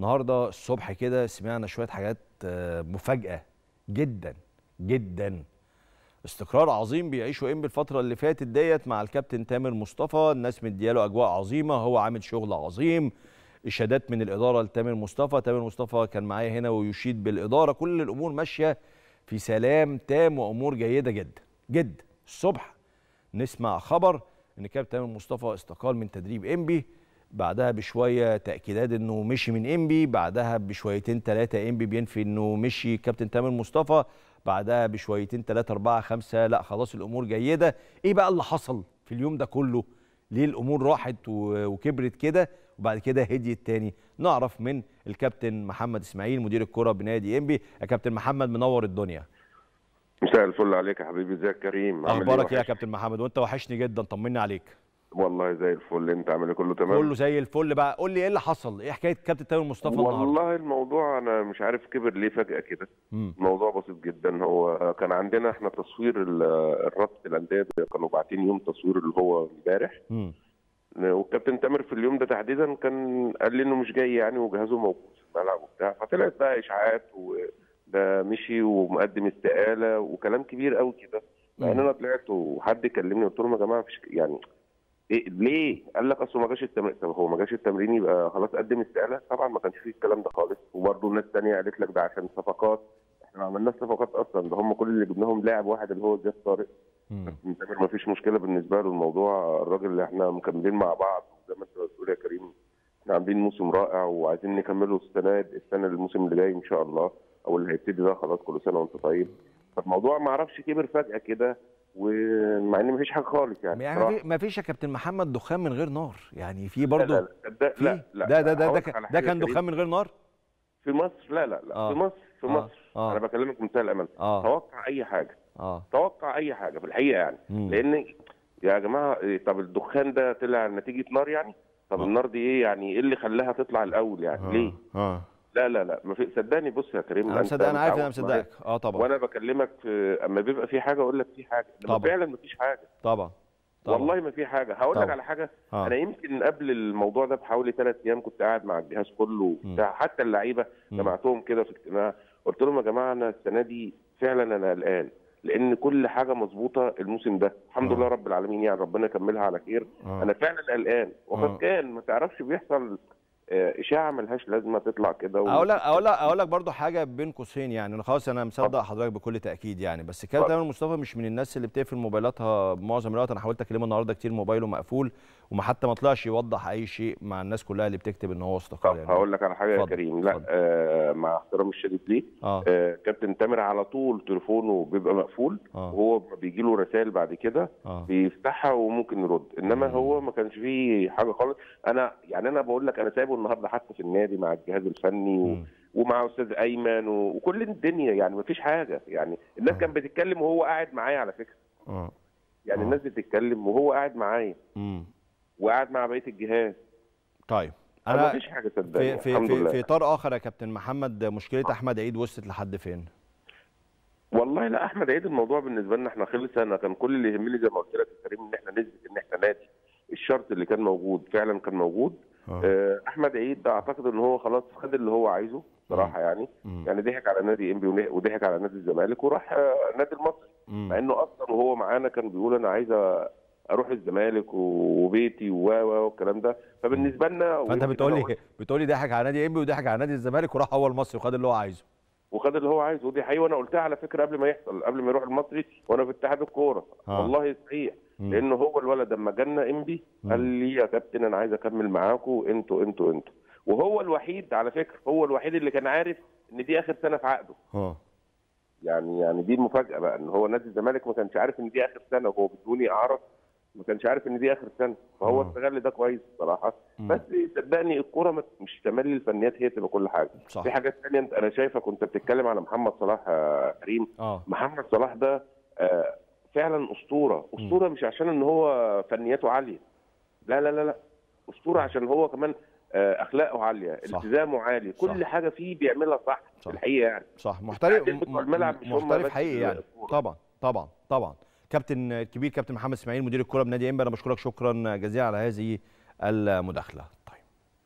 النهارده الصبح كده سمعنا شويه حاجات آه، مفاجاه جدا جدا استقرار عظيم بيعيشه انبي الفتره اللي فاتت ديت مع الكابتن تامر مصطفى الناس مدياله اجواء عظيمه هو عامل شغل عظيم اشادات من الاداره لتامر مصطفى تامر مصطفى كان معايا هنا ويشيد بالاداره كل الامور ماشيه في سلام تام وامور جيده جدا جدا الصبح نسمع خبر ان كابتن تامر مصطفى استقال من تدريب انبي بعدها بشويه تاكيدات انه مشي من انبي بعدها بشويتين ثلاثه انبي بينفي انه مشي كابتن تامر مصطفى بعدها بشويتين ثلاثه اربعه خمسه لا خلاص الامور جيده ايه بقى اللي حصل في اليوم ده كله ليه الامور راحت و- وكبرت كده وبعد كده هديت تاني نعرف من الكابتن محمد اسماعيل مدير الكره بنادي انبي يا كابتن محمد منور الدنيا مساء الفل عليك يا حبيبي ازيك كريم عامل اخبارك ايه يا وحش؟ كابتن محمد وانت وحشني جدا طمني عليك والله زي الفل انت عامل ايه كله تمام كله زي الفل بقى قول لي ايه اللي حصل ايه حكايه كابتن تامر مصطفى النهارده والله الموضوع انا مش عارف كبر ليه فجاه كده مم. الموضوع بسيط جدا هو كان عندنا احنا تصوير ال- الرابطه الانديه كانوا باعتين يوم تصوير اللي هو امبارح مم. والكابتن تامر في اليوم ده تحديدا كان قال لي انه مش جاي يعني وجهازه موجود في الملعب وبتاع فطلعت بقى اشاعات وده مشي ومقدم استقاله وكلام كبير قوي كده لان انا طلعت وحد كلمني قلت لهم يا جماعه مفيش يعني إيه ليه؟ قال لك اصله ما جاش التمرين طب هو ما جاش التمرين يبقى خلاص قدم استقاله؟ طبعا ما كانش فيه الكلام ده خالص وبرضه الناس الثانيه قالت لك ده عشان صفقات احنا ما عملناش صفقات اصلا ده هم كل اللي جبناهم لاعب واحد اللي هو زياد طارق مم. تامر ما فيش مشكله بالنسبه له الموضوع الراجل اللي احنا مكملين مع بعض زي ما انت بتقول يا كريم احنا عاملين موسم رائع وعايزين نكمله السنه السنه الموسم اللي جاي ان شاء الله او اللي هيبتدي ده خلاص كل سنه وانت طيب فالموضوع ما اعرفش كبر فجاه كده ومع ان ما فيش حاجه خالص يعني يعني بصراحة. ما في- ما فيش يا كابتن محمد دخان من غير نار يعني في لا لا برضه لا ده في لا لا ده ده ده هقول ده, لك كان- على ده حاجة كان يا كريم. دخان من غير نار في مصر لا لا لا آه. في مصر في آه. مصر آه. انا بكلمك بمنتهى الامان اه توقع اي حاجه اه توقع اي حاجه في الحقيقه يعني مم. لان يا جماعه إيه، طب الدخان ده طلع نتيجه نار يعني طب آه. النار دي ايه يعني ايه اللي خلاها تطلع الاول يعني ليه اه لا لا لا ما في صدقني بص يا كريم انا أنت مصدق انا عارف ان انا متعود معايا. مصدقك اه طبعا وانا بكلمك في اما بيبقى في حاجه اقول لك في حاجه لما طبعا. فعلا ما فيش حاجه طبعا طبعا والله ما في حاجه هقول لك طبعا. على حاجه آه. انا يمكن قبل الموضوع ده بحوالي ثلاث ايام كنت قاعد مع الجهاز كله وبتاع حتى اللعيبه مم. جمعتهم كده في اجتماع قلت لهم يا جماعه انا السنه دي فعلا انا قلقان لان كل حاجه مظبوطه الموسم ده الحمد آه. لله رب العالمين يعني ربنا يكملها على خير آه. انا فعلا قلقان آه. وقد كان ما تعرفش بيحصل آه، اشاعه ملهاش لازمه تطلع كده و- اقول لك اقول لك اقول لك برضه حاجه بين قوسين يعني انا خلاص انا مصدق حضرتك بكل تاكيد يعني بس كابتن اتفضل. تامر مصطفى مش من الناس اللي بتقفل موبايلاتها معظم الوقت انا حاولت اكلمه النهارده كتير موبايله مقفول وما حتى ما طلعش يوضح اي شيء مع الناس كلها اللي بتكتب ان هو استقال طب يعني هقول لك على حاجه يا اتفضل، كريم لا اتفضل. آه مع احترامي الشديد ليه اه آه كابتن تامر على طول تليفونه بيبقى مقفول اه وهو بيجي له رسائل بعد كده اه بيفتحها وممكن يرد انما مم. هو ما كانش فيه حاجه خالص انا يعني انا بقول لك انا سايبه النهارده حتى في النادي مع الجهاز الفني و... مم. ومع استاذ ايمن و... وكل الدنيا يعني ما فيش حاجه يعني الناس آه. كانت بتتكلم وهو قاعد معايا على فكره اه يعني آه. الناس بتتكلم وهو قاعد معايا مم. وقاعد مع بقيه الجهاز طيب انا ما انا فيش حاجه صدقني في في الحمد في, لله في اطار اخر يا كابتن محمد مشكله احمد عيد وصلت لحد فين؟ والله لا احمد عيد الموضوع بالنسبه لنا احنا خلص انا كان كل اللي يهمني زي ما قلت لك يا كريم ان احنا نثبت ان احنا نادي الشرط اللي كان موجود فعلا كان موجود آه، احمد عيد ده اعتقد ان هو خلاص خد اللي هو عايزه صراحه يعني مم. يعني ضحك على نادي انبي ونه- وضحك على نادي الزمالك وراح آه، النادي المصري مم. مع انه اصلا وهو معانا كان بيقول انا عايز أ- اروح الزمالك و- وبيتي و و والكلام ده فبالنسبه لنا فانت ويمكن بتقول أنا لي قلت- بتقول لي ضحك على نادي انبي وضحك على نادي الزمالك وراح هو المصري وخد اللي هو عايزه وخد اللي هو عايزه ودي حقيقه وانا قلتها على فكره قبل ما يحصل قبل ما يروح المصري وانا في اتحاد الكوره آه. والله صحيح مم. لانه هو الولد لما جالنا انبي قال لي يا كابتن انا عايز اكمل معاكم انتوا انتوا انتوا وهو الوحيد على فكره هو الوحيد اللي كان عارف ان دي اخر سنه في عقده اه يعني يعني دي المفاجاه بقى ان هو نادي الزمالك ما كانش عارف ان دي اخر سنه وهو بدوني اعرف ما كانش عارف ان دي اخر سنه فهو آه. استغل ده كويس بصراحه مم. بس صدقني الكوره ما- مش تملي الفنيات هي تبقى كل حاجه صح في حاجات ثانيه انت انا شايفك كنت بتتكلم على محمد صلاح يا كريم اه محمد صلاح ده آه، فعلا اسطوره اسطوره مش عشان ان هو فنياته عاليه لا لا لا لا اسطوره عشان هو كمان آه، اخلاقه عاليه صح. التزامه عالي كل صح. حاجه فيه بيعملها صح صح. في الحقيقه يعني صح محترف التعديل بتوع الملعب مش هم محترف بس حقيقي يعني الكورة. طبعا طبعا طبعا كابتن الكبير كابتن محمد اسماعيل مدير الكره بنادي انبي انا بشكرك شكرا جزيلا على هذه المداخله